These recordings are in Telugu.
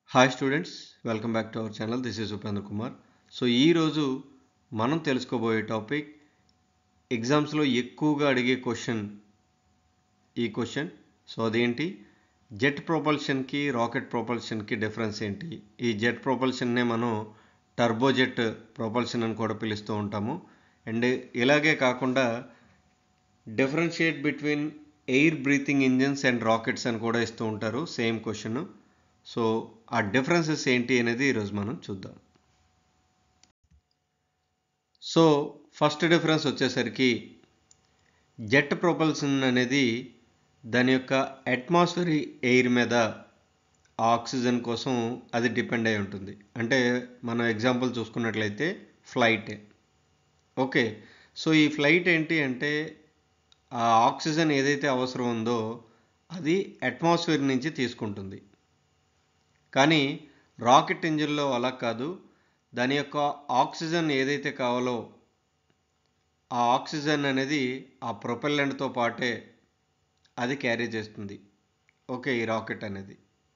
hi students welcome back to our channel this is Upendra Kumar so ఈరోజు మనం తెలుసుకోబోయే టాపిక్ ఎగ్జామ్స్లో ఎక్కువగా అడిగే క్వశ్చన్ ఈ క్వశ్చన్ సో అదేంటి జెట్ ప్రొపల్షన్కి రాకెట్ ప్రొపల్షన్కి డిఫరెన్స్ ఏంటి ఈ జెట్ ప్రొపల్షన్నే మనం టర్బోజెట్ ప్రొపల్షన్ అని కూడా పిలుస్తూ ఉంటాము అండ్ ఇలాగే కాకుండా differentiate between air breathing engines and rockets అని కూడా ఇస్తూ ఉంటారు సేమ్ క్వశ్చన్ సో ఆ డిఫరెన్సెస్ ఏంటి అనేది ఈరోజు మనం చూద్దాం సో ఫస్ట్ డిఫరెన్స్ వచ్చేసరికి జెట్ ప్రొపల్షన్ అనేది దాని యొక్క అట్మాస్ఫియర్ ఎయిర్ మీద ఆక్సిజన్ కోసం అది డిపెండ్ అయి ఉంటుంది అంటే మనం ఎగ్జాంపుల్ చూసుకున్నట్లయితే ఫ్లైట్ ఓకే సో ఈ ఫ్లైట్ ఏంటి అంటే ఆ ఆక్సిజన్ ఏదైతే అవసరం ఉందో అది అట్మాస్ఫియర్ నుంచి తీసుకుంటుంది కానీ రాకెట్ ఇంజిన్లో అలా కాదు దాని యొక్క ఆక్సిజన్ ఏదైతే కావాలో ఆ ఆక్సిజన్ అనేది ఆ ప్రొపెల్లెంట్తో పాటే అది క్యారీ చేస్తుంది ఓకే ఈ రాకెట్ అనేది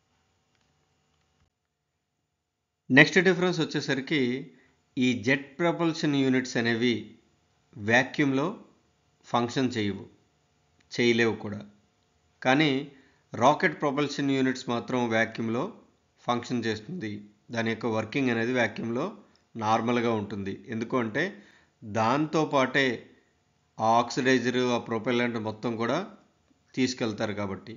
నెక్స్ట్ డిఫరెన్స్ వచ్చేసరికి ఈ జెట్ ప్రపల్షన్ యూనిట్స్ అనేవి వ్యాక్యూమ్లో ఫంక్షన్ చేయవు చేయలేవు కూడా కానీ రాకెట్ ప్రొపల్షన్ యూనిట్స్ మాత్రం వ్యాక్యూమ్లో ఫంక్షన్ చేస్తుంది దాని యొక్క వర్కింగ్ అనేది వ్యాక్యూమ్లో నార్మల్గా ఉంటుంది ఎందుకు అంటే దాంతో పాటే ఆ ఆక్సిడైజర్ ఆ ప్రొపెల్లెంట్ మొత్తం కూడా తీసుకెళ్తారు కాబట్టి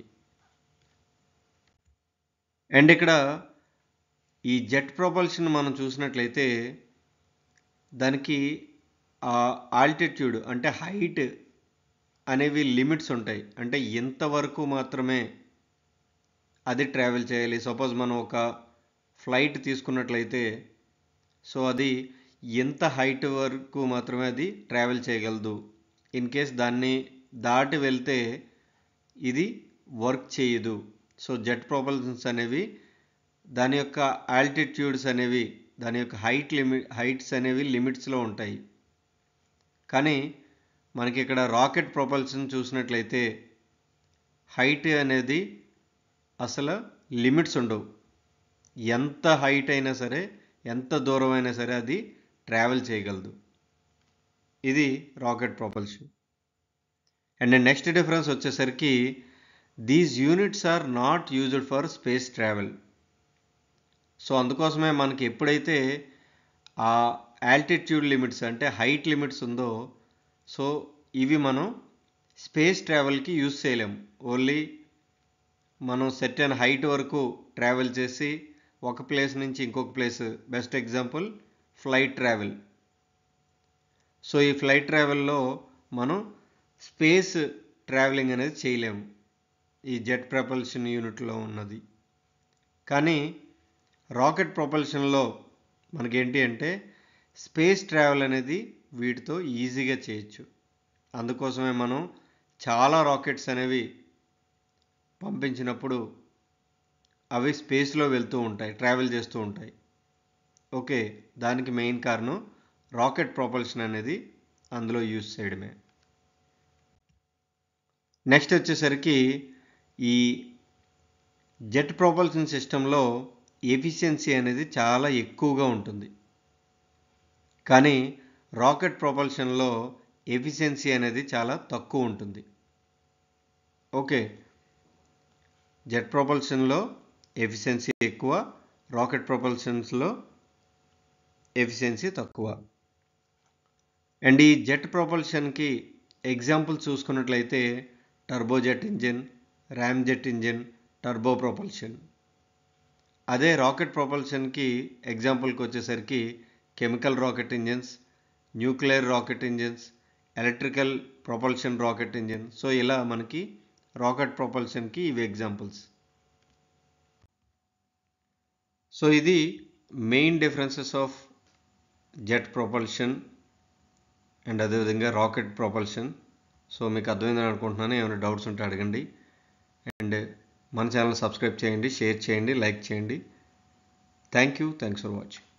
అండ్ ఇక్కడ ఈ జెట్ ప్రొపల్షన్ మనం చూసినట్లయితే దానికి ఆల్టిట్యూడ్ అంటే హైట్ అనేవి లిమిట్స్ ఉంటాయి అంటే ఎంతవరకు మాత్రమే అది ట్రావెల్ చేయాలి సపోజ్ మనం ఒక ఫ్లైట్ తీసుకున్నట్లయితే సో అది ఎంత హైట్ వరకు మాత్రమే అది ట్రావెల్ చేయగలదు ఇన్ కేస్ దాన్ని దాటి వెళ్తే ఇది వర్క్ చేయదు సో జెట్ ప్రొపల్షన్స్ అనేవి దాని యొక్క ఆల్టిట్యూడ్స్ అనేవి దాని యొక్క హైట్ లిమిట్ హైట్స్ అనేవి లిమిట్స్లో ఉంటాయి కానీ మనకి ఇక్కడ రాకెట్ ప్రొపల్షన్ చూసినట్లయితే హైట్ అనేది అసలు లిమిట్స్ ఉండవు ఎంత హైట్ అయినా సరే ఎంత దూరం అయినా సరే అది ట్రావెల్ చేయగలదు ఇది rocket propulsion and next difference వచ్చేసరికి these units are not used for space travel so అందుకోసమే మనకి ఎప్పుడైతే ఆ ఆల్టిట్యూడ్ లిమిట్స్ అంటే హైట్ లిమిట్స్ ఉందో సో ఇవి మనం స్పేస్ ట్రావెల్కి యూజ్ చేయలేము ఓన్లీ మనం సెట్ అయిన హైట్ వరకు ట్రావెల్ చేసి ఒక ప్లేస్ నుంచి ఇంకొక place best example flight travel so ఈ ఫ్లైట్ ట్రావెల్లో మనం స్పేస్ ట్రావెలింగ్ అనేది చేయలేము ఈ జెట్ ప్రపల్షన్ యూనిట్లో ఉన్నది కానీ రాకెట్ ప్రొపల్షన్లో మనకేంటి అంటే స్పేస్ ట్రావెల్ అనేది వీటితో ఈజీగా చేయొచ్చు అందుకోసమే మనం చాలా రాకెట్స్ అనేవి పంపించినప్పుడు అవి స్పేస్లో వెళ్తూ ఉంటాయి ట్రావెల్ చేస్తూ ఉంటాయి ఓకే దానికి మెయిన్ కారణం రాకెట్ ప్రొపల్షన్ అనేది అందులో యూజ్ చేయడమే నెక్స్ట్ వచ్చేసరికి ఈ జెట్ ప్రొపల్షన్ సిస్టంలో ఎఫిషియన్సీ అనేది చాలా ఎక్కువగా ఉంటుంది కానీ రాకెట్ ప్రొపల్షన్లో ఎఫిషియన్సీ అనేది చాలా తక్కువ ఉంటుంది ఓకే జెట్ ప్రొపల్షన్లో ఎఫిషియన్సీ ఎక్కువ రాకెట్ ప్రొపల్షన్స్లో ఎఫిషియన్సీ తక్కువ అండ్ ఈ జెట్ ప్రొపల్షన్కి ఎగ్జాంపుల్ చూసుకున్నట్లయితే turbojet engine ram jet engine turbo propulsion అదే రాకెట్ ప్రొపల్షన్కి ఎగ్జాంపుల్కి వచ్చేసరికి chemical rocket engines nuclear rocket engines electrical propulsion rocket engine so ఇలా మనకి రాకెట్ ప్రొపల్షన్కి ఇవి ఎగ్జాంపుల్స్ సో ఇది main differences of jet propulsion and అదేవిధంగా రాకెట్ ప్రొపల్షన్ సో మీకు అర్థమైందని అనుకుంటున్నాను ఏమైనా డౌట్స్ ఉంటే అడగండి అండ్ మన ఛానల్ సబ్స్క్రైబ్ చేయండి షేర్ చేయండి లైక్ చేయండి thank you thanks for watching